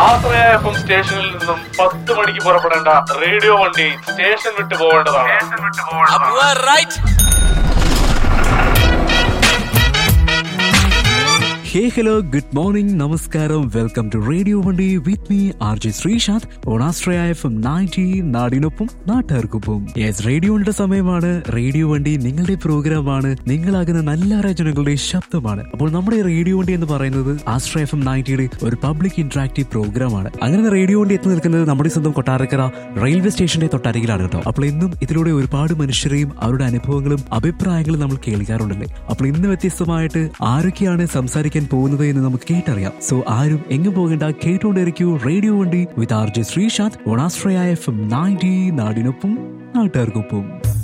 ആശ്രയ F M സ്റ്റേഷനിൽ നിന്നും പത്ത് മണിക്ക് പുറപ്പെടേണ്ട റേഡിയോ വണ്ടി സ്റ്റേഷൻ വിട്ടു പോകേണ്ടതാണ് അപ്പുവ right hey hello good morning നമസ്കാരം വെൽക്കം ടു റേഡിയോ വണ്ടി with me R J Sreesanth ഓണാസ്ട്രയ എഫ് എം നയൻറ്റി നാടിനൊപ്പം നാട്ടുകാർക്കൊപ്പം യെസ് റേഡിയോയുടെ സമയമാണ് റേഡിയോ വണ്ടി നിങ്ങളുടെ പ്രോഗ്രാമാണ് നിങ്ങളാകുന്ന നല്ല രചനകളുടെ ശബ്ദമാണ് അപ്പോൾ നമ്മുടെ ഈ റേഡിയോ വണ്ടി എന്ന് പറയുന്നത് ആസ്ട്ര എഫ് എം നയൻറ്റിയുടെ ഒരു പബ്ലിക് ഇന്ററാക്റ്റീവ് പ്രോഗ്രാമാണ് അങ്ങനെ റേഡിയോ വണ്ടി എത്തി നിൽക്കുന്നത് നമ്മുടെ സ്വന്തം കൊട്ടാരക്കര റെയിൽവേ സ്റ്റേഷന്റെ തൊട്ടരികിലാണ് കേട്ടോ അപ്പോൾ ഇന്നും ഇതിലൂടെ ഒരുപാട് മനുഷ്യരെയും അവരുടെ അനുഭവങ്ങളും അഭിപ്രായങ്ങളും നമ്മൾ കേൾക്കാറുണ്ടല്ലേ അപ്പോൾ ഇന്ന് വ്യത്യസ്തമായിട്ട് ആരൊക്കെയാണ് സംസാരിക്കാൻ പോകുന്നത് എന്ന് നമുക്ക് കേട്ടറിയാം സോ ആരും എങ്ങും പോകേണ്ട കേട്ടുകൊണ്ടിരിക്കൂ റേഡിയോ വണ്ടി വിത്ത് ആർ ജെ ശ്രീശാന്ത് ഓണാശ്രയ എഫ് എം നയൻറ്റി നാടിനൊപ്പം നാട്ടുകാർക്കൊപ്പം